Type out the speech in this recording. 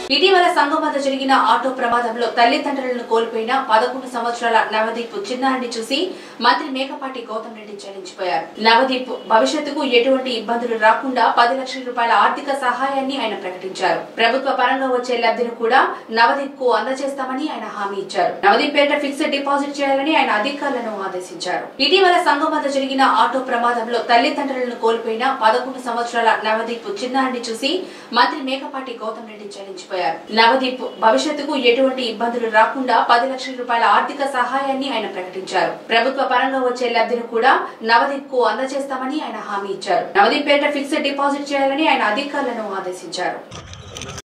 ఇటీవల సంఘం వద్ద జరిగిన ఆటో ప్రమాదంలో తల్లిదండ్రులను కోల్పోయిన పదకొండు సంవత్సరాల నవదీప్ చిన్నారిని చూసి మంత్రి మేకపాటి గౌతమ్ రెడ్డి చెల్లించిపోయారు నవదీప్ భవిష్యత్తుకు ఎటువంటి ఇబ్బందులు రాకుండా పది లక్షల రూపాయల ఆర్థిక సహాయాన్ని ఆయన ప్రకటించారు ప్రభుత్వ పరంగా వచ్చే లబ్ధిని కూడా నవదీప్ కు అందజేస్తామని ఆయన హామీ ఇచ్చారు నవదీప్ పేట ఫిక్స్డ్ డిపాజిట్ చేయాలని ఆయన అధికారులను ఆదేశించారు ఇటీవల సంఘం వద్ద జరిగిన ఆటో ప్రమాదంలో తల్లిదండ్రులను కోల్పోయిన పదకొండు సంవత్సరాల నవదీప్ చిన్నారిని చూసి మంత్రి మేకపాటి గౌతమ్ రెడ్డి చెల్లించిపోయారు నవదీప్ భవిష్యత్తుకు ఎటువంటి ఇబ్బందులు రాకుండా పది లక్షల రూపాయల ఆర్థిక సహాయాన్ని ఆయన ప్రకటించారు ప్రభుత్వ పరంగా వచ్చే లబ్ధిని కూడా నవదీప్ కు అందజేస్తామని ఆయన హామీ ఇచ్చారు నవదీప్ పేట ఫిక్స్డ్ డిపాజిట్ చేయాలని ఆయన అధికారులను ఆదేశించారు